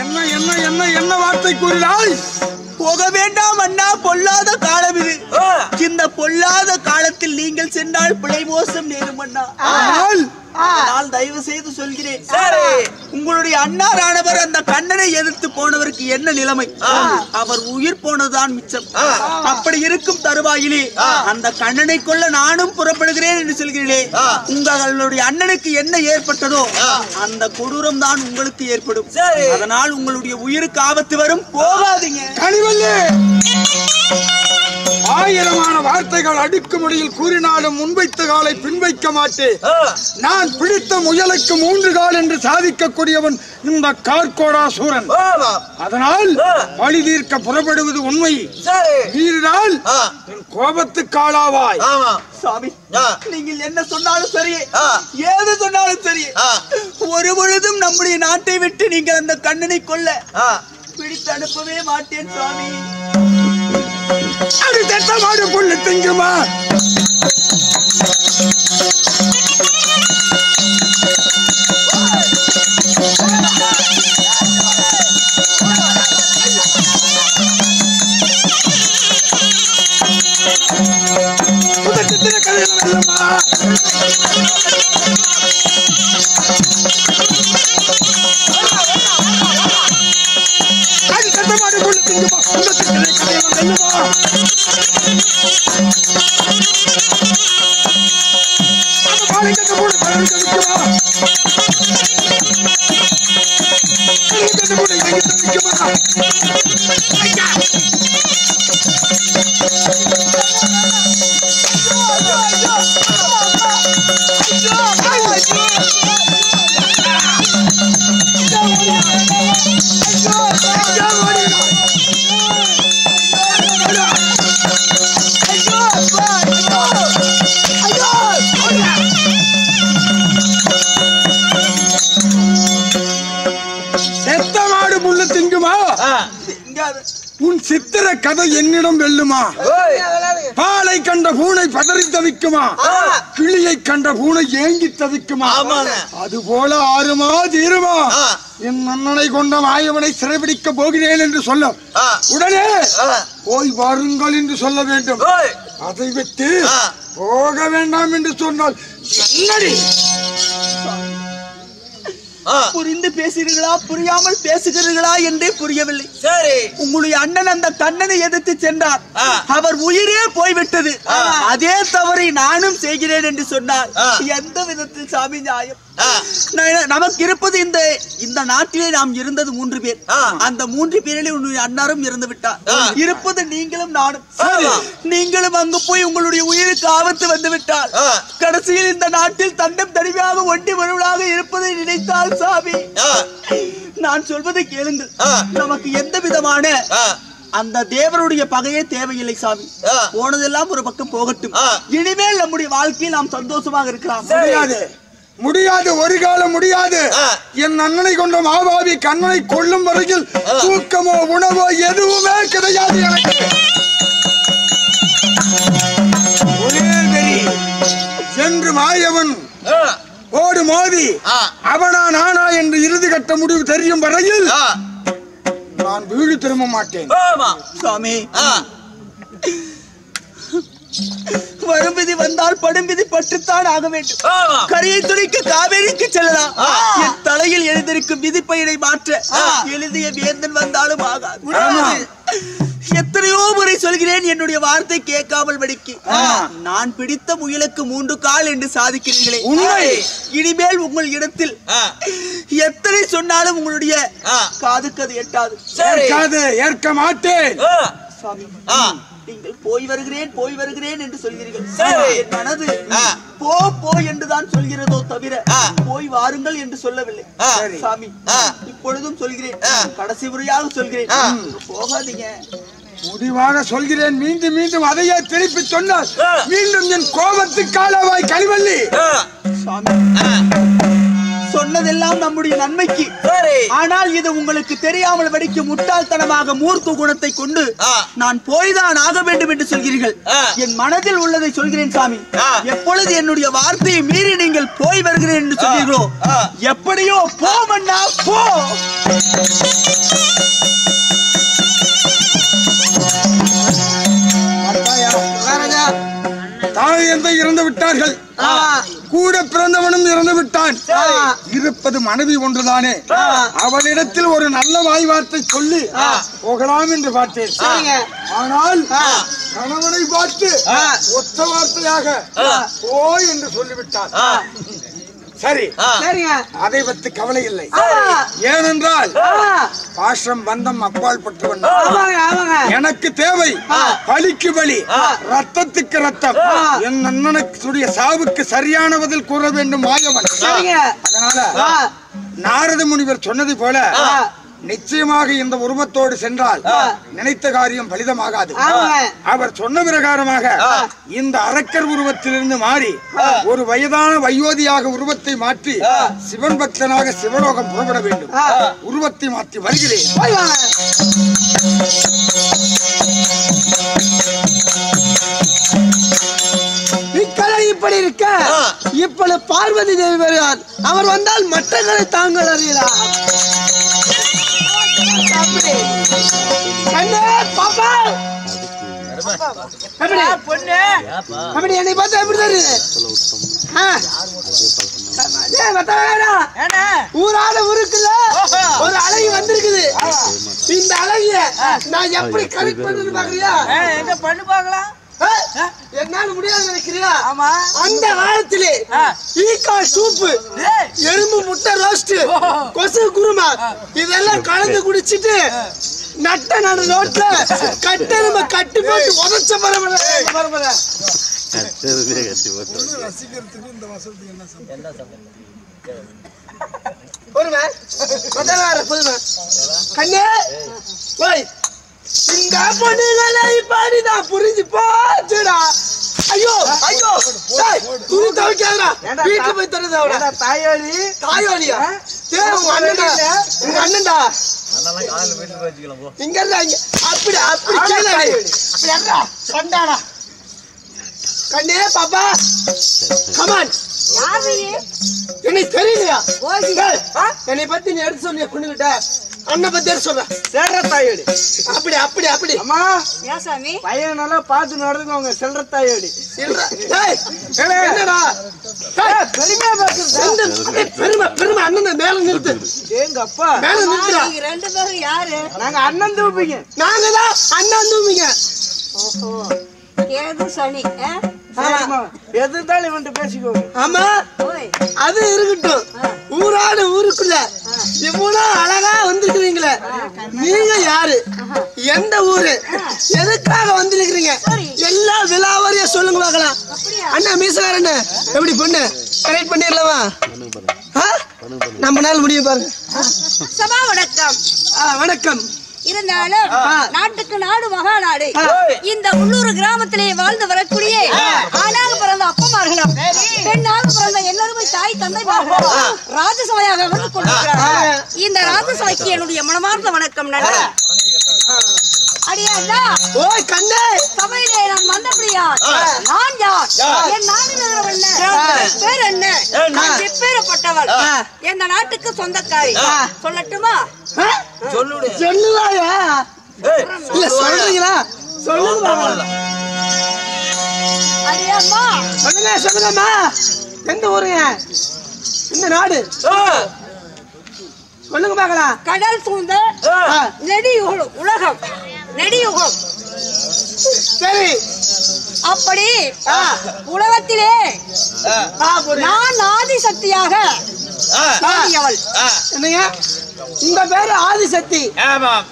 என்ன என்ன என்ன என்ன வார்த்தை கூறினாய் போக வேண்டாம் அண்ணா பொல்லாத காலம் இது இந்த பொல்லாத காலத்தில் நீங்கள் சென்றால் பிழை மோசம் நேரும் அண்ணா ஆனால் ஆனால் தயவு செய்து சொல்கிறேன் உங்களுடைய அண்ணாரானவர் அந்த கண்ணனை எதிர்த்து போனவருக்கு என்ன நிலைமை அவர் உயிர் போனதுதான் மிச்சம் அப்படி இருக்கும் தருவாயிலே அந்த கண்ணனை கொல்ல நானும் புறப்படுகிறேன் என்று சொல்கிறீர்களே உங்களுடைய அண்ணனுக்கு என்ன ஏற்பட்டதோ அந்த கொடூரம் தான் உங்களுக்கு ஏற்படும் அதனால் உங்களுடைய உயிருக்கு ஆபத்து வரும் போகாதீங்க கனிவல்லி ஆயிரமான வார்த்தைகள் அடுக்குமுடியில் கூறினாலும் முன்வைத்த காலை பின்வைக்க மாட்டேன் நான் பிடித்த முயலுக்கு மூன்று கால் என்று சாதிக்கக்கூடியவன் இந்த கார்கோடாசூரன் அதனால் பழி தீர்க்க புறப்படுவது உண்மை மீறினால் என் கோபத்துக்கு ஆளாவாய் சாமி நீங்கள் என்ன சொன்னாலும் சரி ஏது சொன்னாலும் சரி ஒரு பொழுதும் நம்முடைய நாட்டை விட்டு நீங்கள் அந்த கண்ணனை கொல்ல பிடித்து அனுப்பவே மாட்டேன் சுவாமி அது தெட்ட மாடு புல்லு திங்குமா புதச்சத்திர கதையில வெல்லமா அது தெட்ட மாடு புல்லு திங்குமா புதச்சத்திர கதையில வெல்லுமா அந்த பாலிக்கட்ட கூட கலந்து கழிக்குமா கலந்து கூட இங்கே கழிக்குமா ஐயா செத்த மாடு புல்லு திங்குமா எங்காவது உன் சித்திர கதை என்னிடம் வெல்லுமா பாலை கண்ட பூனை பதறி தவிக்குமா கிளியை கண்ட பூனை ஏங்கி தவிக்குமா அது போல ஆறுமா தீருமா என் அண்ணனை கொண்ட மாயவனை சிறைபிடிக்க போகிறேன் என்று சொல்ல உடனே போய் வாருங்கள் என்று சொல்ல வேண்டும் அதை விட்டு போக வேண்டாம் என்று சொன்னால் என்னடி புரிந்து பேசுகிறீர்களா புரியாமல் பேசுகிறீர்களா என்றே புரியவில்லை சரி உங்களுடைய அண்ணன் அந்த கண்ணனை எதிர்த்து சென்றார் ஆ. அவர் உயிரே போய்விட்டது அதே தவறை நானும் செய்கிறேன் என்று சொன்னார் ஆ. எந்த விதத்தில் சாமி நியாயம் ஆ. ந- நமக்கு இருப்பது இந்த இந்த நாட்டிலே நாம் இருந்தது மூன்று பேர் ஆ. அந்த மூன்று பேரிலே உன்னுடைய அண்ணாரும் இறந்து விட்டார் ஆ. இருப்பது நீங்களும் நானும் சரி. நீங்களும் அங்கு போய் உங்களுடைய உயிருக்கு ஆபத்து வந்து விட்டால் ஆ. கடைசியில் இந்த நாட்டில் தண்டம் தனிமையாக ஒண்டி வருவதாக இருப்பதை நினைத்தால் சாமி ஆ. நான் சொல்வதை கேளுங்கள் ஆ. நமக்கு எந்த விதமான ஆ. அந்த தேவருடைய பகையே தேவையில்லை சாமி ஆ. போனதெல்லாம் ஒரு பக்கம் போகட்டும் ஆ. இனிமேல் நம்முடைய வாழ்க்கையில் நாம் சந்தோஷமாக இருக்கலாம் முடியாது முடியாது ஒரு காலம் முடியாது ஆ. என் அண்ணனை கொண்ட மாபாவி கண்ணனை கொல்லும் வரையில் தூக்கமோ உணவோ எதுவுமே கிடையாது எனக்கு ஒரே வெறி சென்று மாயவன் ஆ. ஓடு மோதி ஆ. அவனா நானா என்று இறுதி கட்ட முடிவு தெரியும் வரையில் ஆ. நான் வீடு திரும்ப மாட்டேன் ஆமா சாமி ஆ. வரும் விதி வந்தால் படும் விதி பட்டுத்தான் ஆக வேண்டும் ஆமா கரையை துணிக்கு காவேரிக்கு செல்லலாம் ஆ. என் தலையில் எழுந்திருக்கும் விதிப்பயனை மாற்ற எழுதிய வேந்தன் வந்தாலும் ஆகாது ஆமா. எத்தனையோ முறை சொல்கிறேன் என்னுடைய வார்த்தை கேட்காமல் படிக்கு நான் பிடித்த முயலுக்கு மூன்று கால் என்று சாதிக்கிறீர்களே உண்மை. இனிமேல் உங்கள் இடத்தில் ஆ. எத்தனை சொன்னாலும் உங்களுடைய ஆ. காதுக்கு அது எட்டாது சரி ஏற்காது ஏற்க மாட்டேன் ஆ. சாமி ஆ. நீங்கள் போய் வருகிறேன் போய் வருகிறேன் என்று சொல்கிறீர்கள் சரி. என் மனது ஆ. போ போ என்றுதான் சொல்கிறதோ தவிர ஆ. போய் வாருங்கள் என்று சொல்லவில்லை ஆ. சரி. சாமி ஆ. இப்பொழுதும் சொல்கிறேன் ஆ. கடைசி முறையாக சொல்கிறேன் ஆ. போகாதீங்க முடிவாக சொல்கிறேன் மீண்டும் மீண்டும் அதையே திருப்பி சொன்னால் ஆ. மீண்டும் என் கோபத்துக்கு காலவாய் கழிவல்லி ஆ. சாமி ஆ. சொன்னதெல்லாம் நம்முடைய நன்மைக்கு சரி ஆனால் இது உங்களுக்கு தெரியாமல் படிக்க முட்டாள்தனமாக மூர்க்க குணத்தை கொண்டு ஆ. நான் போய்தான் ஆக வேண்டும் என்று சொல்கிறீர்கள் ஆ. என் மனதில் உள்ளதை சொல்கிறேன் சாமி ஆ. எப்பொழுது என்னுடைய வார்த்தையை மீறி நீங்கள் போய் வருகிறேன் என்று சொன்னீர்களோ ஆ. எப்படியோ போ மன்னா போ தாய் எந்த இறந்து விட்டார்கள் கூட பிறந்தவனும் இறந்து விட்டான் இருப்பது மனைவி ஒன்றுதானே அவளிடத்தில் ஒரு நல்ல வாய் வார்த்தை சொல்லி போகலாம் என்று பார்த்தேன் ஆனால் கணவனை பார்த்து ஒத்த வார்த்தையாக போ என்று சொல்லிவிட்டான் சரி சரிங்க அதை பற்றி கவலை இல்லை ஆமா. ஏனென்றால் ஆமா. பாஷம் பந்தம் அப்பால் பற்றவன் ஆமாங்க ஆமாங்க எனக்கு தேவை பலிக்கு பலி ரத்தத்துக்கு ரத்தம் என் அண்ணனுடைய சாவுக்கு சரியான பதில் கூற வேண்டும் மாயவன் சரிங்க அதனால ஆ. நாரத முனிவர் சொன்னது போல நிச்சயமாக இந்த உருவத்தோடு சென்றால் நினைத்த காரியம் பலிதமாகாது ஆமாங்க அவர் சொன்ன பிரகாரமாக இந்த அரக்கர் உருவத்திலிருந்து மாறி ஒரு வயதான வயோதியாக உருவத்தை மாற்றி சிவன் பக்தனாக சிவலோகம் புறப்பட வேண்டும் ஆ. உருவத்தை மாற்றி வருகிறேன் போய் வாங்க இக்கலை இப்படி இருக்க இப்பொழுது பார்வதி தேவி வருகிறார் அவர் வந்தால் மற்றங்களை தாங்கள் அறியலாம் அப்படி. கண்ணே, பாப்பா எப்படி அப்படி என்னை பார்த்தா எப்படி தெரியுது ஆ. ஏய், மத்த வேணாம். ஊரால ஊருக்குள்ள ஒரு அழகி வந்திருக்குது இந்த அழகிய நான் எப்படி கரெக்ட் பண்ணு பாக்குறியா எங்க பண்ணு பார்க்கலாம் ஆ? என்னால முடியாது நினைக்கிறியா ஆமா அந்த காலத்திலே ஈக்கா சூப்பு எறும்பு முட்டை ரோஸ்ட் கொசு குருமா இதெல்லாம் கலந்து குடிச்சிட்டு நட்ட நடு ரோட்ல கட்டெரும கட்டு போட்டு உதச்ச பரவாயில்ல பரவாயில்ல பொறுமை கொத்தனார பொறுமை கண்ணே போய் இந்த பொண்ணுகளை பாடிதான் புரிஞ்சு போச்சுடா ஐயோ ஐயோ டேய், துணி துவைக்காதடா வீட்டுல போய் தருது அவட தாயோலி தாயோலியா டேய் உங்க அண்ணன்டா உங்க அண்ணன்டா இங்க இருந்தா இங்க அப்படி அப்படி கீழே அடி. அப்படி அடிடா, சண்டாடா கண்ணே பாப்பா கமான் என்னை தெரியலையா டேய், என்னை பத்தி நீ எடுத்து சொன்னிய பொண்ணுகிட்ட அண்ணன் பத்தி எடுத்து சொல்ற சேர்ற தாயோடி அப்படி அப்படி அப்படி அம்மா ஏன் சாமி பையன் நல்லா பார்த்து நடந்துக்கோங்க செல்ற தாயோடி இல்ல. டேய், என்னடா டேய், பெருமையா பார்க்குறது ரெண்டு அப்படியே பெருமை பெருமை அண்ணன் மேல நிறுத்து எங்க அப்பா மேல நிறுத்துடா நீங்க ரெண்டு பேரும் யாரு நாங்க அண்ணன் தூப்பிங்க நாங்க தான் அண்ணன் தூமிங்க ஓஹோ கேது சனி ஆ? சரிம்மா எது இருந்தாலும் இவன்ட்டு பேசிக்கோங்க ஆமா ஓய் அது இருக்கட்டும் ஊராடு ஊருக்குள்ள இவ்வளவு அழகா வந்திருக்கிறீங்களே நீங்க யாரு எந்த ஊரு எதுக்காக வந்திருக்கிறீங்க எல்லா விலாவாரியா சொல்லுங்க பார்க்கலாம் அண்ணா மீசகாரண்ண எப்படி பொண்ணு கரெக்ட் பண்ணிடலாமா ஆ? நம்ம நாள் முடியும் பாருங்க சபா வணக்கம் ஆ, வணக்கம் இருந்தாலும் நாட்டுக்கு நாடு மகாநாடு இந்த உள்ளூர் கிராமத்திலே வாழ்ந்து வரக்கூடிய ஆணாக பிறந்த அப்பமார்களும் பெண்ணாக பிறந்த எல்லாருமே தாய் தந்தை ராஜசபையாக வந்து கொண்டிருக்கிறார்கள் இந்த ராஜசபைக்கு என்னுடைய மனமார்ந்த வணக்கம் நன்றி அடியா அண்ணா, ஓய் கண்ணே சபையிலே நான் வந்தபடியா நான் யார் என் நாடு நகரம் என்ன என் பேர் என்ன நான் எப்பேறப்பட்டவள் இந்த நாட்டுக்கு சொந்தக்காரி சொல்லட்டுமா ஆ? சொல்லுடு சொல்லுவாயா இல்ல சொல்றீங்களா சொல்லுங்க பார்க்கலாம். அடியம்மா சொல்லுங்க சொல்லுங்கம்மா எந்த ஊருங்க இந்த நாடு சொல்லுங்க பார்க்கலாம் கடல் சூழ்ந்த ஆ, நெடியுகம் உலகம் நெடியுகம் சரி அப்படி உலகத்திலே ஆ, போடு. நான் ஆதிசக்தியாக தோன்றியவள் என்னங்க உங்க பேரு ஆதிசக்தி ஆமாம்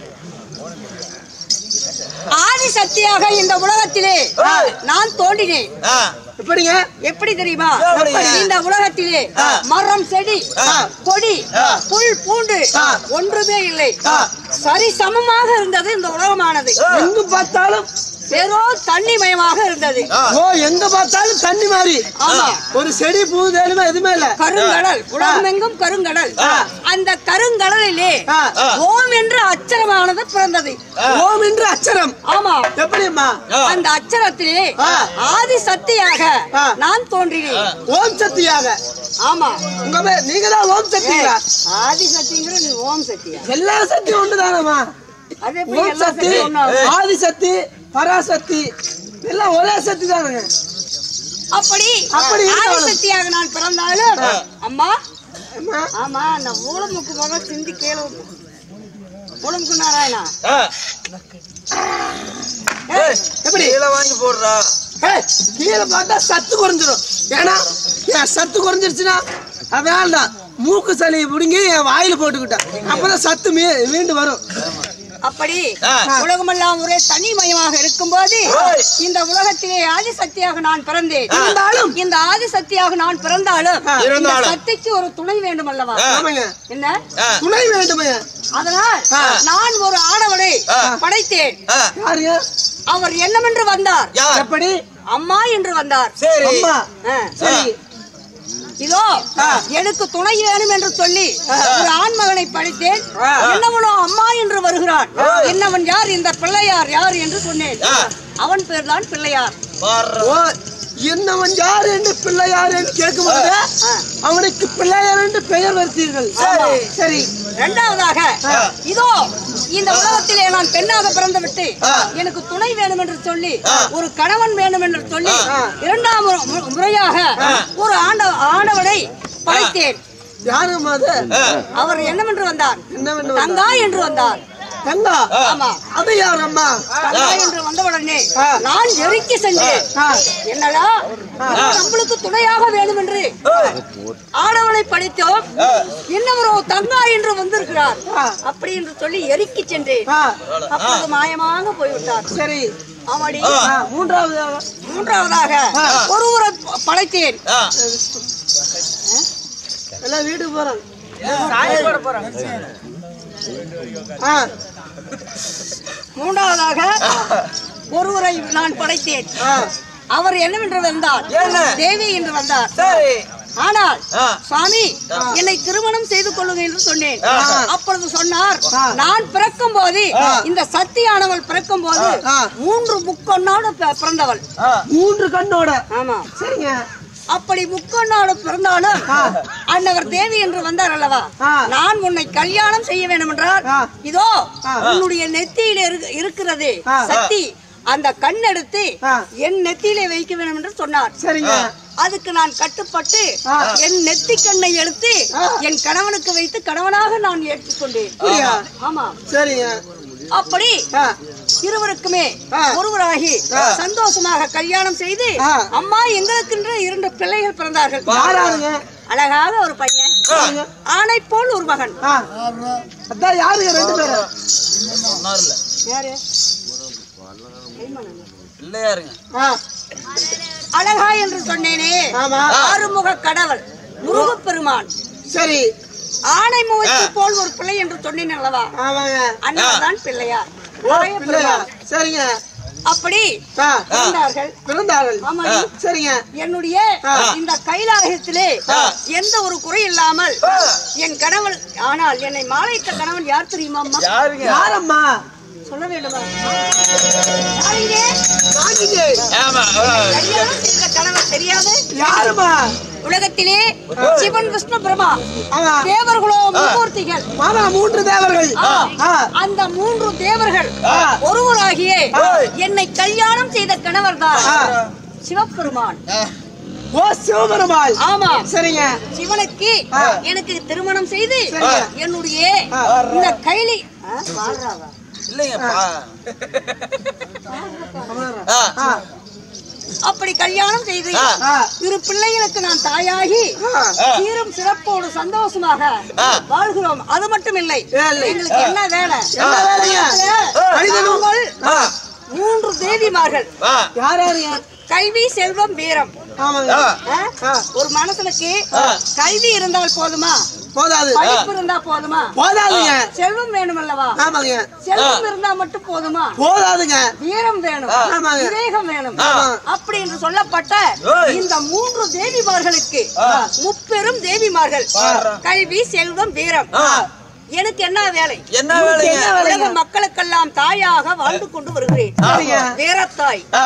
ஆதிசக்தியாக இந்த உலகத்திலே நான் தோன்றினேன் எப்படிங்க எப்படி தெரியுமா எப்படி? இந்த உலகத்திலே மரம் செடி கொடி புல் பூண்டு ஒன்றுமே இல்லை சரி சமமாக இருந்தது இந்த உலகமானது எங்க பார்த்தாலும் வெறும் தண்ணி மயமாக இருந்தது ஓ எங்க பார்த்தாலும் தண்ணி மாதிரி ஆமா ஒரு செடி பூ தேலுமே எதுவுமே இல்ல கருங்கடல் உலகமெங்கும் கருங்கடல் அந்த கருங்கடலிலே ஆ. ஓம் என்ற அச்சரமானது பிறந்தது ஓம் என்று அச்சரம் ஆமா எப்படிம்மா அந்த அச்சரத்திலே ஆ. ஆதி சக்தியாக ஆ. நான் தோன்றினேன் ஓம் சக்தியாக ஆமா உங்க பேர் நீங்க தான் ஓம் சக்திங்களா ஆதி சக்திங்கிற நீ ஓம் சக்தியா எல்லா சக்தியும் ஒண்ணுதானம்மா அது எப்படி ஓம் எல்லா சக்தி சக்தியும் ஒண்ணாகும்? ஆதி சக்தி பராசக்தி எல்லாம் ஒரே சக்தி தானுங்க அப்படி அப்படி ஆதி இருந்தாலும். சக்தியாக நான் பிறந்தாலும் அம்மா அம்மா, ஆமா நான் ஊழமுக்கு முத சிந்தி கேளு ஊழமுக்கு நாராயணா எப்படி கீழே வாங்கி போடுறா ஏய், கீழே பார்த்தா சத்து குறைஞ்சிரும் ஏன்னா என் சத்து குறைஞ்சிருச்சுன்னா அது வேண்டாம் மூக்கு சளி பிடுங்கி என் வாயில போட்டுக்கிட்டேன் அப்பதான் சத்து மீ மீண்டு வரும் அப்படி ஆ. உலகமெல்லாம் ஒரே தனிமயமாக இருக்கும்போது ஓய். இந்த உலகத்திலே ஆதிசக்தியாக நான் பிறந்தேன் இருந்தாலும் இந்த ஆதிசக்தியாக நான் பிறந்தாலும் இந்த இருந்தாலும். சக்திக்கு ஒரு துணை வேண்டும் அல்லவா ஆமாங்க என்ன துணை வேண்டுமே அதனால் நான் ஒரு ஆடவனை படைத்தேன் யாருங்க அவர் என்னவென்று வந்தார் யார் எப்படி அம்மா என்று வந்தார் சரி அம்மா ஆ. சரி இதோ எனக்கு துணை வேணும் என்று சொல்லி ஒரு ஆண்மகனை படித்தேன் என்னவனோ அம்மா என்று வருகிறான் என்னவன் யார் இந்த பிள்ளையார் யார் என்று சொன்னேன் அவன் பேர்தான் பிள்ளையார் பாடுறா ஓ என்னவன் யார் என்று பிள்ளையார் என்று கேட்கும்போது அவனுக்கு பிள்ளையார் என்று பெயர் வருத்தீர்கள் சரி. சரி இரண்டாவதாக இதோ இந்த உலகத்திலே நான் பெண்ணாக பிறந்து விட்டு எனக்கு துணை வேணும் என்று சொல்லி ஒரு கணவன் வேணும் என்று சொல்லி இரண்டாம் முறை- மு- முறையாக ஒரு ஆண்ட ஆண்டவனை படைத்தேன் யாரும்மா அது அவர் என்னவென்று வந்தார் என்னவென்று வந்தார்? தங்கா என்று வந்தார் தங்கா ஆமா அது யார் அம்மா தங்கா என்று வந்தவுடனே ஆ. நான் எரிக்கி சென்றேன் ஆ. என்னடா நம்மளுக்கு துணையாக வேணும் என்று ஆடவனை படித்தோம் இன்னவரோ தங்கா என்று வந்திருக்கிறார் அப்படி என்று சொல்லி எரிக்கி சென்றேன் ஆ, அப்போது மாயமாக போய்விட்டார் சரி ஆமாடி ஆ, மூன்றாவது மூன்றாவதாக ஒருவரை ப- படைத்தேன் எல்லாம் வீட்டுக்கு போறோம் ஆ, மூன்றாவதாக ஒருவரை நான் படைத்தேன் ஆ, அவர் என்னவென்று வந்தார் என்ன? தேவி என்று வந்தார் சரி ஆனால் ஆ. சுவாமி என்னை திருமணம் செய்து கொள்ளுங்க என்று சொன்னேன் ஆ. அப்பொழுது சொன்னார் ஆ. நான் பிறக்கும் போது இந்த சத்தியானவள் பிறக்கும் போது ஆ. மூன்று முக்கொன்னோடு பி- பிறந்தவள் மூன்று கண்ணோட ஆமா சரிங்க அப்படி முக்கொன்னோடு பிறந்தாலும் ஆ. அன்னவர் தேவி என்று வந்தார் அல்லவா ஆ. நான் உன்னை கல்யாணம் செய்ய வேண்டும் என்றால் ஆ. இதோ ஆ. உன்னுடைய நெத்தியில இருக்கு- இருக்கிறது ஆ. சக்தி அந்த கண் எடுத்து ஆ. என் நெத்தியிலே வைக்க வேண்டும் என்று சொன்னார் சரிங்க அதுக்கு நான் கட்டுப்பட்டு ஆ. என் நெத்தி கண்ணை எடுத்து ஆ. என் கணவனுக்கு வைத்து கணவனாக நான் ஏற்றுக்கொண்டேன் அப்படியா? ஆமா சரிங்க அப்படி ஆ, இருவருக்குமே ஆ. ஒருவராகி சந்தோஷமாக கல்யாணம் செய்து ஆ. அம்மா எங்களுக்கென்று இரண்டு பிள்ளைகள் பிறந்தார்கள் யாராருங்க அழகாக ஒரு பையன் சரிங்க. ஆணை போல் ஒரு மகன் ஆ, அதான் யாருங்க ரெண்டு பேரும் சொன்னார்ல யாரு பிள்ளையாருங்க ஆ, அழகா என்று சொன்னேனே ஆமா ஆறுமுக கடவுள் முருகப்பெருமான் சரி ஆணை முகத்தை போல் ஒரு பிள்ளை என்று சொன்னேன் அல்லவா ஆமாங்க அண்ணன் தான் பிள்ளையார் ஓ, ஆய பிள்ளையா பெருமாள். சரிங்க அப்படி ஆ, பிறந்தார்கள் பிறந்தார்கள் ஆமா. சரிங்க என்னுடைய இந்த கைலாயத்திலே எந்த ஒரு குறை இல்லாமல் என் கணவன் ஆனால் என்னை மாலையிட்ட கணவன் யார் தெரியுமா அம்மா யாருங்க யாரம்மா சொல்ல வேண்டுமா யாருங்க? காங்கிங்க. ஆமா கல்யாணம் செய்த கணவன் தெரியாது யாரும்மா உலகத்திலே சிவன் விஷ்ணு பிரமா ஆமா தேவர்களோ மும்மூர்த்திகள் மாமா மூன்று தேவர்கள் ஆ. ஆ, அந்த மூன்று தேவர்கள் ஆ. ஒருவராகிய என்னை கல்யாணம் செய்த கணவர் தான் ஆ. சிவபெருமான் ஓ சிவபெருமாள் ஆமா சரிங்க சிவனுக்கு ஆ. எனக்கு திருமணம் செய்து சரிங்க. என்னுடைய ஆ. இந்த கைலி ஆ, வாழ்றாவா? இல்லைங்கப்பா ஆ, ஆ, அப்படி கல்யாணம் செய்து ஆ. ஆ, இரு பிள்ளைகளுக்கு நான் தாயாகி ஆ. சீரும் சிறப்போடு சந்தோஷமாக வாழ்கிறோம் அது மட்டும் இல்லை இல்லை. எங்களுக்கு என்ன வேலை என்ன வேலைங்க? நாங்கள் மனிதனும் நாங்கள் ஆ, மூன்று தேவி தேவிமார்கள் யார் யாருங்க கல்வி செல்வம் வீரம் ஆமாங்க ஆ? ஒரு மனுஷனுக்கு கல்வி இருந்தால் போதுமா போதாது படிப்பு இருந்தா போதுமா போதாதுங்க செல்வம் வேணும் அல்லவா ஆமாங்க செல்வம் இருந்தா மட்டும் போதுமா போதாதுங்க வீரம் வேணும் ஆமாங்க. விவேகம் வேணும் அப்படி என்று சொல்லப்பட்ட இந்த மூன்று தேவிமார்களுக்கு முப்பெரும் தேவிமார்கள் கல்வி செல்வம் வீரம் எனக்கு என்ன வேலை என்ன வேலைங்க உலக மக்களுக்கெல்லாம் தாயாக வாழ்ந்து கொண்டு வருகிறேன் வீரத்தாய் ஆ?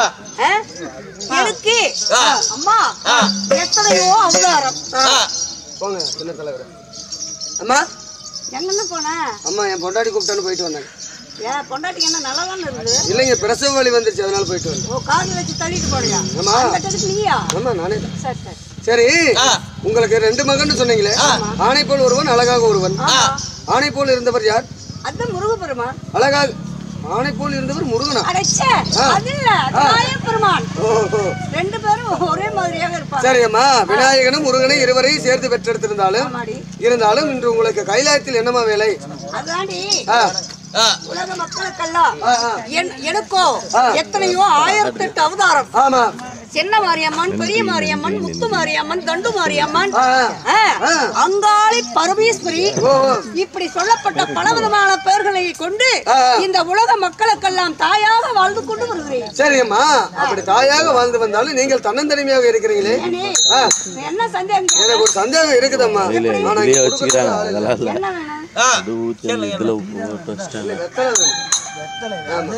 எனக்கு அம்மா எத்தனையோ அவதாரம் போங்க சின்ன தலைவர் அம்மா எங்கன்னு போன அம்மா என் பொண்டாடி கூப்பிட்டான்னு போயிட்டு வந்தேன் ஏன் பொண்டாட்டிக்கு என்ன நல்லதானே இருக்குது இல்லைங்க பிரசவ வலி வந்துருச்சு அதனால போயிட்டு வந்தேன் ஓ கார்ல வச்சு தள்ளிட்டு போறியா ஆமா. கட்டதுக்கு நீயா ஆமா நானே தான் சரி சரி சரி உங்களுக்கு ரெண்டு மகன் சொன்னீங்களே ஆணை போல் ஒருவன் அழகாக ஒருவன் ஆணை போல் இருந்தவர் யார் அதான் முருகப்பெருமான் அழகாக ஆணை போல் இருந்தவர் முருகனா அடைச்சே அது இல்ல நாயம் பெருமான் ஓஹோ ரெண்டு பேரும் ஒரே மாதிரியாக இருப்பாங்க சரி அம்மா விநாயகனும் முருகனும் இருவரையும் சேர்த்து பெற்றெடுத்திருந்தாலும் ஆமாடி இருந்தாலும் இன்று உங்களுக்கு கைலாயத்தில் என்னம்மா வேலை அதாண்டி ஆ, உலக மக்களுக்கெல்லாம் ஆ, ஆ. என்- எனக்கோ எத்தனையோ ஆயிரத்தி எட்டு அவதாரம் ஆமா சின்ன மாரியம்மன் பெரிய மாரியம்மன் முத்து மாரியம்மன் தண்டு மாரியம்மன் ஆ, ஆ, ஆ. அங்காளி பரமேஸ்வரி ஓஹோ இப்படி சொல்லப்பட்ட பலவிதமான பெயர்களை கொண்டு ஆ. இந்த உலக மக்களுக்கெல்லாம் தாயாக வாழ்ந்து கொண்டு வருகிறேன் சரி அம்மா அப்படி தாயாக வாழ்ந்து வந்தாலும் நீங்கள் தன்னந்தனிமையாக இருக்கிறீங்களே ஏனே, ஆ, என்ன சந்தேகம் கேக்குற? எனக்கு ஒரு சந்தேகம் இருக்குதம்மா ஆனா இங்க இதுலயே கொடுக்கறதுக்கு வச்சுக்கிறாங்க ஆள் இல்ல. அதெல்லாம் இல்ல என்ன வேணும் அது ஊத்தி அந்த இதுல உப்பு போட்டு வச்சிட்டாங்க வெத்தலை வேணும். ஆமா.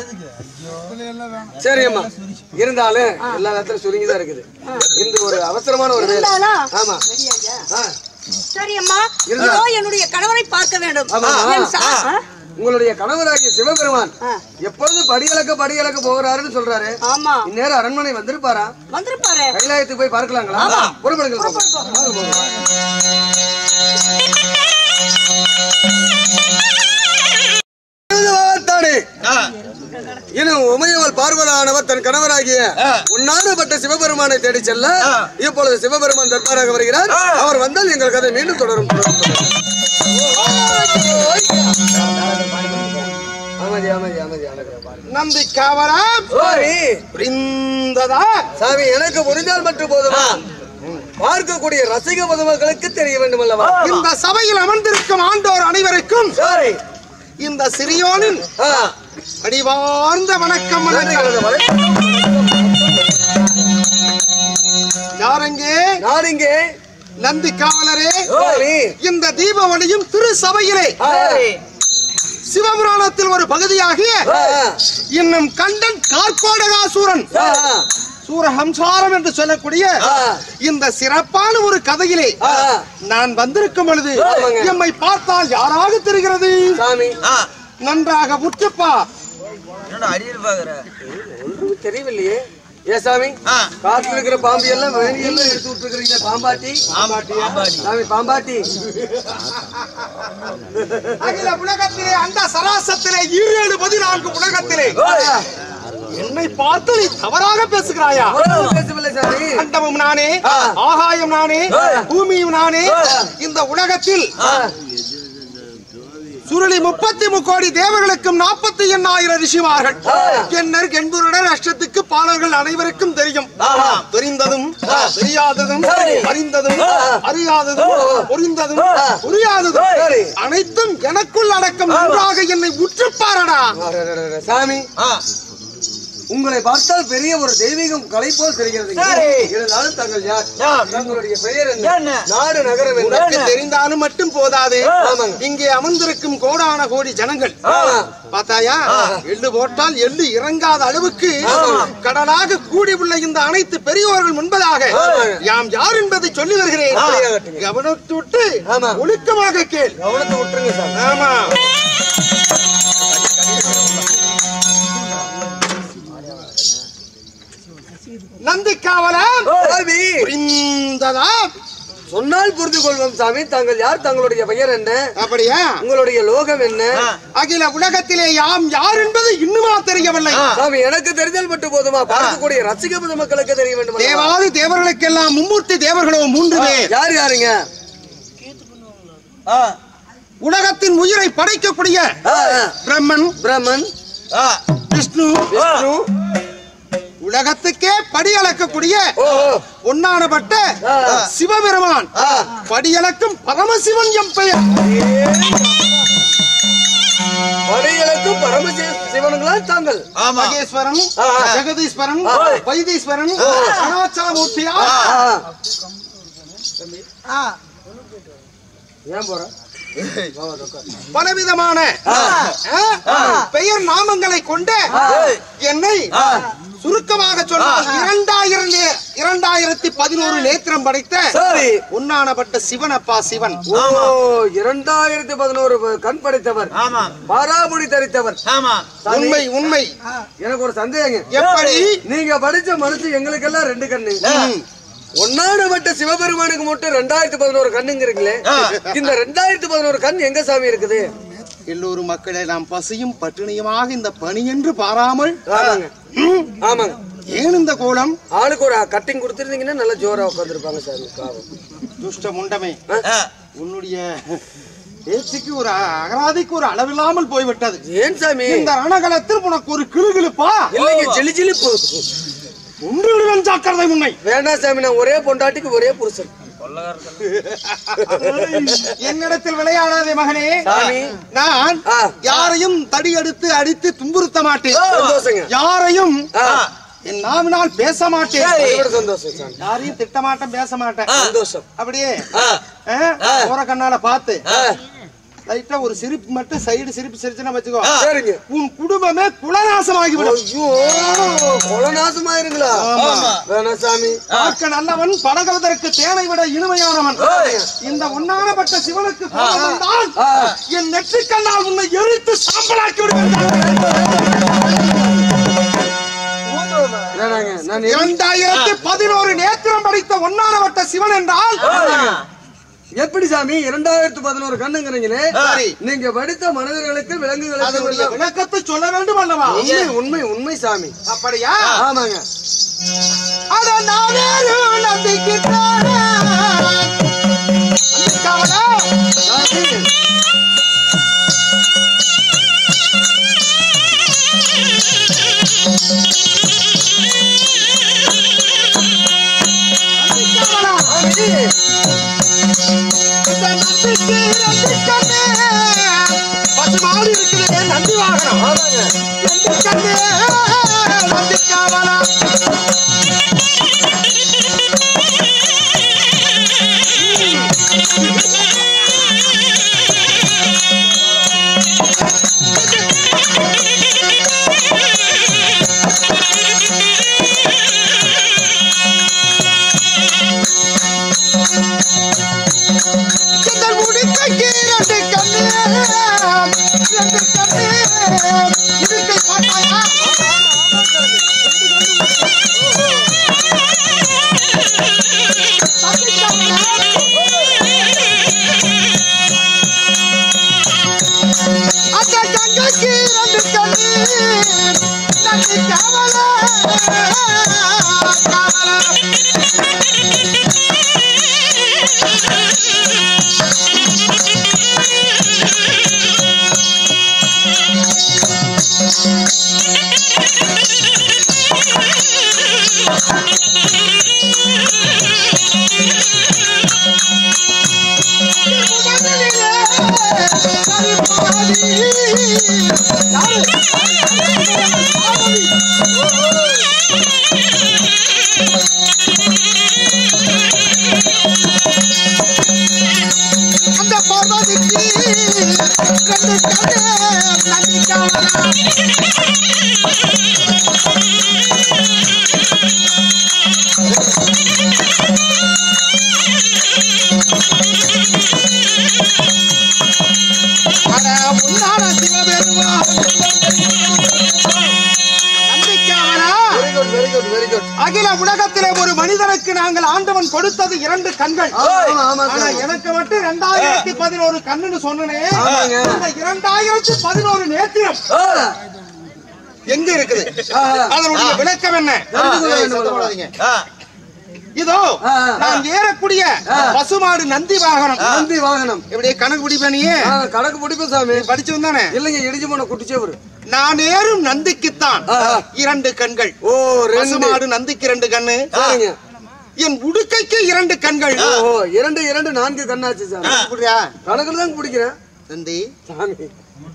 சரி அம்மா இருந்தாலும் எல்லா இடத்துல சுருங்கிதான் இருக்குது இந்த ஒரு அவசரமான ஒரு வேலை இருந்தாலும் ஆமா ஆ, சரி அம்மா இருந்தா. இதோ என்னுடைய கணவரை பார்க்க வேண்டும் ஆமா. என் சா- ஆ? உங்களுடைய கணவராகிய சிவபெருமான் ஆ. எப்பொழுது படியளக்க படியளக்க போகிறாருன்னு சொல்றாரு ஆமா இந்நேரம் அரண்மனை வந்திருப்பாரா வந்திருப்பாரு கைலாயத்துக்கு போய் பார்க்கலாங்களா புறப்படுங்கள் பாப்போம். வாங்க போவோம். வார்த்தானே. இன்னும் உமையவள் பார்வதானவர் தன் கணவராகிய உன்னாடப்பட்ட சிவபெருமானை தேடி செல்ல இப்பொழுது சிவபெருமான் தர்பாராக வருகிறார் அவர் வந்தால் எங்கள் கதை மீண்டும் தொடரும் தொடரும், தொடரும். அமைதி அமைதி அமைதி அமைதி நம்பிக்காவரம் சாமி, புரிந்ததா சாமி எனக்கு புரிந்தால் மட்டும் போதுமா பார்க்கக்கூடிய ரசிக பொதுமக்களுக்கு தெரிய வேண்டும் அல்லவா இந்த சபையில் அமர்ந்திருக்கும் ஆண்டோர் அனைவருக்கும் சரி இந்த சிறியோனின் ஆ, அடிவார்ந்த வணக்கம் நன்றி, வணக்கம் வணக்கம். யாரெங்கே நான் இங்கே நந்தி காவலரே சாமி, இந்த தீபாவளியும் திரு சபையிலே ஆ, சிவபுராணத்தில் ஒரு பகுதியாகிய ஆ, இன்னும் கண்டன் கார்கோடகாசூரன் ஆ, சூரஹம்சாரம் என்று சொல்லக்கூடிய ஆ. இந்த சிறப்பான ஒரு கதையிலே ஆ, நான் வந்திருக்கும் பொழுது ஆமாங்க. எம்மை பார்த்தால் யாராக தெரிகிறது சாமி நன்றாக உற்றுப்பா என்னடா அடியில் பாக்குற ஒன்றும் தெரியவில்லையே ஏ சாமி காட்டுல இருக்கிற பாம்பு எல்லாம் வேலி எல்லாம் எடுத்து விட்டுருக்கீங்க பாம்பாட்டி சாமி பாம்பாட்டி அகில உலகத்திலே அந்த சராசத்திலே ஈரேழு பதினான்கு உலகத்திலே ஆ, என்னை பார்த்து நீ தவறாக பேசுகிறாயா அவ்வளவு பேசவில்லை சாமி அண்டமும் நானே ஆ. ஆகாயம் நானே பூமியும் நானே இந்த உலகத்தில் சுருளி முப்பத்தி முக்கோடி தேவர்களுக்கும் நாற்பத்தி எண்ணாயிரம் ரிஷிமார்கள் எண்ணர் கெண்புருடர் அஷ்டத்துக்கு பாலர்கள் அனைவருக்கும் தெரியும் தெரிந்ததும் தெரியாததும் அறிந்ததும் அறியாததும் புரிந்ததும் புரியாததும் சரி. அனைத்தும் எனக்குள் அடக்கம் நன்றாக என்னை உற்றுப்பாரடா அரரரர, சாமி உங்களை பார்த்தால் பெரிய ஒரு தெய்வீகம் கலை போல் தெரிகிறது இருந்தாலும் தங்கள் யார் தங்களுடைய பெயர் என்ன நாடு நகரம் உனக்கு என்ன தெரிந்தாலும் மட்டும் போதாது ஆமாங்க. இங்கே அமர்ந்திருக்கும் கோடான கோடி ஜனங்கள் ஆமா. பார்த்தாயா எள்ளு போட்டால் எள்ளு இறங்காத அளவுக்கு கடலாக கூடி உள்ள இந்த அனைத்து பெரியோர்கள் முன்பதாக ஆமாங்க. யாம் யார் என்பதை சொல்லி வருகிறேன் அப்படியாகட்டுங்க. கவனத்துட்டு ஆமா. ஒழுக்கமாக கேள் கவனத்தை விட்டுருங்க சாமி ஆமா நந்திக்காவலம் சாமி புரிந்ததா சொன்னால் புரிந்து கொள்வோம் சாமி தாங்கள் யார் தங்களுடைய பெயர் என்ன அப்படியா உங்களுடைய லோகம் என்ன அகில உலகத்திலே யாம் யார் என்பது இன்னுமா தெரியவில்லை சாமி எனக்கு தெரிஞ்சல் மட்டும் போதுமா பார்க்கக்கூடிய ரசிக பொது மக்களுக்கு தெரிய வேண்டும் அல்லவா? தேவாதி தேவர்களுக்கெல்லாம் மும்மூர்த்தி தேவர்களோ மூன்று பேர் யார் யாருங்க உலகத்தின் உயிரை படைக்கக்கூடிய ஆ, ஆ. பிரம்மன் பிரம்மன் விஷ்ணு விஷ்ணு உலகத்துக்கே படி அளக்கக்கூடிய பொன்னானப்பட்ட சிவபெருமான் படியளக்கும் பரமசிவன் எம் பெயர் படைகளுக்கும் பரமசிவ சிவனுங்களா தாங்கள் மகேஸ்வரன் ஜெகதீஸ்வரன் வைத்தீஸ்வரன் அருணாச்சலமூர்த்தியா ஏன் போற பலவிதமான ஆ, பெயர் நாமங்களை கொண்ட என்னை சுருக்கமாக சொன்னால் இரண்டாயிரம் நே- இரண்டாயிரத்தி பதினோரு நேத்திரம் படைத்த சரி உன்னானப்பட்ட சிவனப்பா சிவன் ஓ இரண்டாயிரத்தி பதினோரு கண் படைத்தவர் ஆமா பாராமுடி தரித்தவர் ஆமா உண்மை உண்மை எனக்கு ஒரு சந்தேகங்க எப்படி நீங்க படிச்ச மனுஷன் எங்களுக்கெல்லாம் ரெண்டு கண்ணு ஒன்னானப்பட்ட சிவபெருமானுக்கு மட்டும் ரெண்டாயிரத்தி பதினோரு கண்ணுங்கிறீங்களே இந்த ரெண்டாயிரத்தி பதினோரு கண் எங்க சாமி இருக்குது எல்லோரும் மக்களை நாம் பசியும் பட்டினியுமாக இந்த பணி என்று பாராமல் ஆமாங்க ஆமாங்க ஏன் இந்த கோலம் ஆளுக்கு ஒரு கட்டிங் கொடுத்துருந்தீங்கன்னா நல்லா ஜோரா உட்காந்துருப்பாங்க சாமி பாவம் துஷ்ட முண்டமே ஆ. உன்னுடைய பேச்சுக்கு ஒரு அ- அகராதிக்கு ஒரு அளவில்லாமல் போய்விட்டது ஏன் சாமி இந்த ரணகலத்தில் உனக்கு ஒரு கிளுகிழுப்பா இல்லைங்க ஜிலி ஜிலிப்பு ஒன்று விடுவன் ஜாக்கிரதை முன்னை வேணாம் சாமி நான் ஒரே பொண்டாட்டிக்கு ஒரே புருஷன் என்னிடத்தில் விளையாடாதே மகனே சாமி. நான் ஆ. யாரையும் தடி எடுத்து அடித்து துன்புறுத்த மாட்டேன் சந்தோஷங்க யாரையும் ஆ. என் நாவினால் பேச மாட்டேன் இவரு சந்தோஷம் சாமி யாரையும் திட்ட மாட்டேன் பேச மாட்டேன் சந்தோஷம் அப்படியே ஆ. ஆ, ஓர கண்ணால பார்த்து ஆ. லைட்டா ஒரு சிரிப்பு மட்டும் சைடு சிரிப்பு சிரிச்சுன்னா வச்சுக்கோ சரிங்க உன் குடும்பமே குலநாசமாகிவிடும் ஐயோ கொலநாசமாயிருங்களா வேணாம் சாமி பார்க்க நல்லவன் படகவதற்கு தேனை விட இனிமையானவன் இந்த ஒன்னானப்பட்ட சிவனுக்கு கோபம் வந்தால் என் நெற்றிக்கண்ணால் உன்னை எரித்து சாம்பலாக்கி விடுவேன் வேணாங்க நான் இரண்டாயிரத்தி பதினோரு நேத்திரம் படித்த ஒன்னானவட்ட சிவன் என்றால் எப்படி சாமி இரண்டாயிரத்து பதினோரு கண்ணுங்கிறீங்களே சரி. நீங்க படித்த மனிதர்களுக்கு விலங்குகளுக்கு அதனுடைய எல்லாம் விளக்கத்தை சொல்ல வேண்டும் அல்லவா உண்மை உண்மை உண்மை சாமி அப்படியா ஆமாங்க அட நாவேறு நம்பிக்கிட்டாரே. நம்பிக்காமலா? சாமி நம்பிக்காமலா? சாமி இந்த நம்பிக்கை நம்பிக்கண்ணே. பசுமாடு இருக்குதே நம்பி வாகனம் ஆமாங்க நம்பிக்கண்ணே நம்பிக்காமலா எங்கள் முடிக்கைக்கு இரண்டு கண்ணு இரண்டு கண்ணு இருக்கை பார்த்தாயா அந்த கங்கைக்கு இரண்டு கண்ணு நன்றி காவல காவல அந்த பார்வதிக்கு ரெண்டு கண்ணு நன்றி காவலா அட உன்னான சிவபெருமா நம்பிக்கையாளா very good very good very good அகில உலகத்திலே ஒரு மனிதனுக்கு நாங்கள் ஆண்டவன் கொடுத்தது இரண்டு கண்கள் ஆமா ஆமா ஆனா எனக்கு மட்டும் இரண்டாயிரத்தி பதினோரு கண்ணுன்னு சொன்னனே ஆமாங்க. அந்த இரண்டாயிரத்தி பதினோரு நேத்திரம் ஆ, எங்க இருக்குது ஆ, அதனுடைய விளக்கம் என்ன தெரிந்து கொள்ள வேண்டும் சத்தம் போடாதீங்க. ஆ. இதோ ஆ. நான் ஏறக்கூடிய பசுமாடு நந்தி வாகனம் நந்தி வாகனம் இப்படி கணக்கு பிடிப்ப நீ ஆ, கணக்கு பிடிப்போம் சாமி படிச்சவன் தானே இல்லைங்க இடிச்சு போன குட்டிச்சவரு நான் ஏறும் நந்திக்குத்தான் ஆ. இரண்டு கண்கள் ஓ ரெண்டு பசுமாடு நந்திக்கு இரண்டு கண்ணு சரிங்க என் உடுக்கைக்கு இரண்டு கண்கள் ஓஹோ இரண்டு இரண்டு நான்கு கண்ணாச்சு சாமி புரியா கணக்குல தான் பிடிக்கிறேன் நந்தி சாமி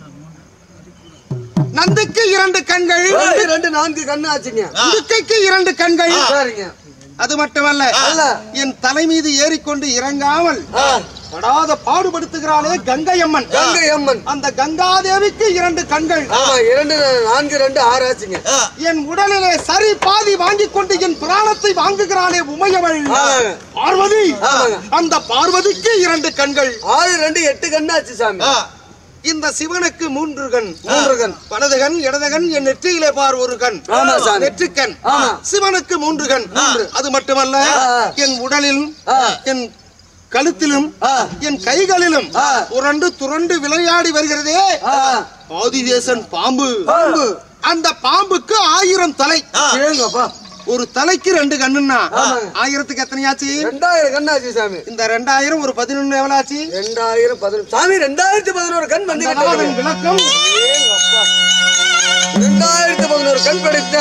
நந்திக்கு இரண்டு கண்கள் ரெண்டு ரெண்டு நான்கு கண்ணு ஆச்சுங்க உடுக்கைக்கு இரண்டு கண்கள் சரிங்க அது மட்டுமல்ல அல்ல. என் தலை மீது ஏறிக்கொண்டு இறங்காமல் ஆ, படாத பாடுபடுத்துகிறாளே கங்கை அம்மன் கங்கை அம்மன் அந்த கங்காதேவிக்கு இரண்டு கண்கள் ஆமா இரண்டு நான்கு ரெண்டு ஆறு ஆச்சுங்க என் உடலிலே சரி பாதி வாங்கிக் கொண்டு என் பிராணத்தை வாங்குகிறாளே உமையவள் ஆமாங்க. பார்வதி ஆமாங்க. அந்த பார்வதிக்கு இரண்டு கண்கள் ஆறு ரெண்டு எட்டு கண்ணு ஆச்சு சாமி இந்த சிவனுக்கு மூன்று கண் மூன்று கண். வலது கண் இடது கண் என் நெற்றியிலே பார் ஒரு கண் ஆமா சாமி. நெற்றிக்கண் ஆமா. சிவனுக்கு மூன்று கண் அது மட்டுமல்ல ஆ. என் உடலிலும் ஆ. என் கழுத்திலும் ஆ. என் கைகளிலும் ஆ. புரண்டு துரண்டு விளையாடி வருகிறதே ஆ, ஆதிதேசன் பாம்பு பாம்பு அந்த பாம்புக்கு ஆயிரம் தலை ஏங்கப்பா ஒரு தலைக்கு ரெண்டு கண்ணுன்னா ஆமாங்க. ஆயிரத்துக்கு எத்தனையாச்சு ரெண்டாயிரம் கண்ணு ஆச்சு சாமி இந்த ரெண்டாயிரம் ஒரு பதினொன்னு எவ்வளவு ஆச்சு ரெண்டாயிரம் பதினொன்று சாமி ரெண்டாயிரத்தி பதினோரு கண் வந்து அதன் விளக்கம் ரெண்டாயிரத்தி பதினோரு கண் படைத்த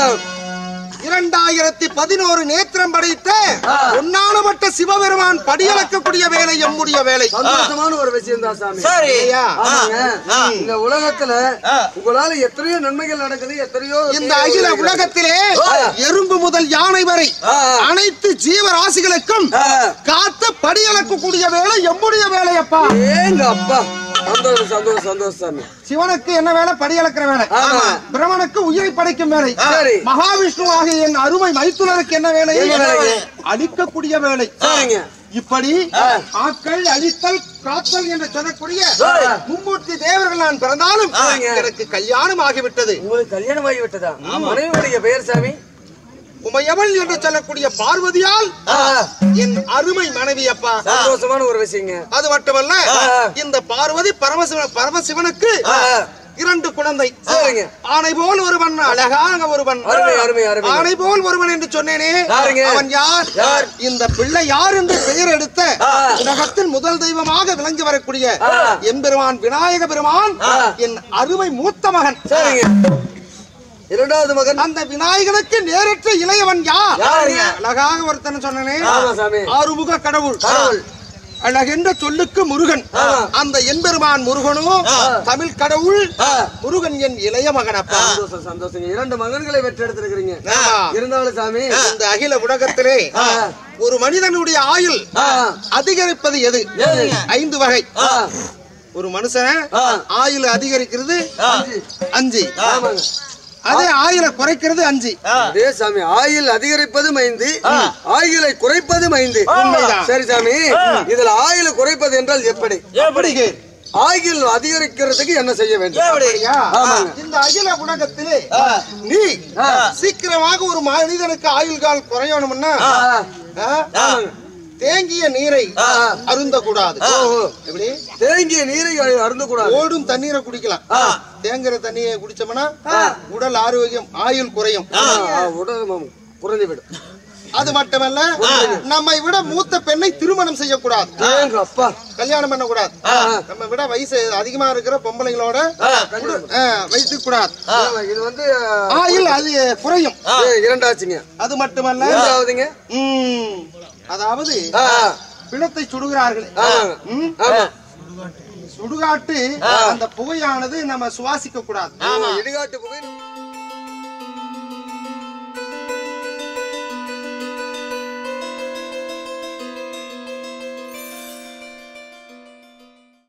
இரண்டாயிரத்தி பதினோரு நேத்திரம் படைத்த ஆ. பொன்னானப்பட்ட சிவபெருமான் படியளக்கக்கூடிய வேலை எம்முடைய வேலை சந்தோஷமான ஒரு விஷயம் தான் சாமி சரி இல்லையா? ஆமாங்க. இந்த உலகத்துல உங்களால எத்தனையோ நன்மைகள் நடக்குது எத்தனையோ இந்த அகில உலகத்திலே ஆ. எறும்பு முதல் யானை வரை ஆ. அனைத்து ஜீவராசிகளுக்கும் ஆ. காத்து படியளக்கக்கூடிய வேலை எம்முடைய வேலையப்பா ஏங்க அப்பா சந்தோஷம் சந்தோஷம் சந்தோஷம் சாமி சிவனுக்கு என்ன வேலை படியளக்கிற வேலை ஆமா. பிரமனுக்கு உயிரை படைக்கும் வேலை சரி. மகாவிஷ்ணு ஆகிய என் அருமை மைத்துனருக்கு என்ன வேலை என்ன வேலை? அழிக்கக்கூடிய வேலை சரிங்க இப்படி ஆக்கள் அழித்தல் காத்தல் என்று சொல்லக்கூடிய ஆ. மும்மூர்த்தி தேவர்கள் நான் பிறந்தாலும் சரிங்க. எனக்கு கல்யாணம் ஆகிவிட்டது உங்களுக்கு கல்யாணம் ஆகி விட்டதா மனைவியுடைய பெயர் சாமி உமையவள் என்று சொல்லக்கூடிய பார்வதியால் ஆ, என் அருமை மனைவி அப்பா சந்தோஷமான ஒரு விஷயங்க அது மட்டுமல்ல ஆ. இந்த பார்வதி பரமசிவ பரமசிவனுக்கு ஆ, இரண்டு குழந்தை சரிங்க. ஆணை போல் ஒருவன் அழகாக ஒருவன் அருமை அருமை அருமை ஆணை போல் ஒருவன் என்று சொன்னேனே யாருங்க? அவன் யார் யார்? இந்த பிள்ளை யார் என்று பெயர் எடுத்த ஆ. உலகத்தின் முதல் தெய்வமாக விளங்கி வரக்கூடிய ஆ. எம்பெருமான் விநாயக பெருமான் ஆ. என் அருமை மூத்த மகன் சரிங்க இரண்டாவது மகன் அந்த விநாயகனுக்கு நேரற்ற இளையவன் யார் யாருங்க? அழகாக ஒருத்தன் சொன்னனே ஆமா சாமி ஆறுமுக கடவுள் கடவுள். அழகென்ற சொல்லுக்கு முருகன் ஆமா. அந்த எம்பெருமான் முருகனும் தமிழ் கடவுள் ஆ. முருகன் என் இளைய மகனப்பா சந்தோஷம் சந்தோஷங்க இரண்டு மகன்களை பெற்றெடுத்திருக்கிறீங்க ஆமா. இருந்தாலும் சாமி இந்த அகில உலகத்திலே ஆ. ஒரு மனிதனுடைய ஆயுள் ஆ, அதிகரிப்பது எது எதுங்க? ஐந்து வகை ஆ, ஒரு மனுஷன் ஆ. ஆயுள் அதிகரிக்கிறது அஞ்சு. அஞ்சு ஆமாங்க அதே ஆயுளை குறைக்கிறது அஞ்சு அதே சாமி ஆயில் அதிகரிப்பது மைந்து ஆயிலை குறைப்பது மைந்து உண்மைதான். சரி சாமி இதுல ஆயிலை குறைப்பது என்றால் எப்படி எப்படி ஆயில் அதிகரிக்கிறதுக்கு என்ன செய்ய வேண்டும் அப்படியா? ஆமாங்க. இந்த அகில உலகத்திலே நீ ஆ. சீக்கிரமாக ஒரு மனிதனுக்கு ஆயுள் கால் குறையணும்னா ஆ, ஆ, ஆமாங்க. தேங்கிய நீரை அருந்த கூடாது ஓஹோ. எப்படி தேங்கிய நீரை அருந்த கூடாது ஓடும் தண்ணீரை குடிக்கலாம் தேங்குற தண்ணியை குடிச்சோம்னா உடல் ஆரோக்கியம் ஆயுள் குறையும் உடல் மம் குறைந்து விடும் அது மட்டுமல்ல நம்மை விட மூத்த பெண்ணை திருமணம் செய்யக்கூடாது ஏங்க அப்பா கல்யாணம் பண்ணக்கூடாது நம்ம விட வயசு அதிகமா இருக்கிற பொம்பளைங்களோட வைத்துக் கூடாது ஆமா, இது வந்து ஆயுள் அது குறையும் ஏ, இரண்டாச்சுங்க அது மட்டுமல்ல மூன்றாவதுங்க ம், அதாவது ஆ, பிணத்தை சுடுகிறார்கள் ஆமாங்க. ம், ஆமா சுடுகாட்டு அந்த புகையானது நம்ம சுவாசிக்க கூடாது இடுகாட்டு புகை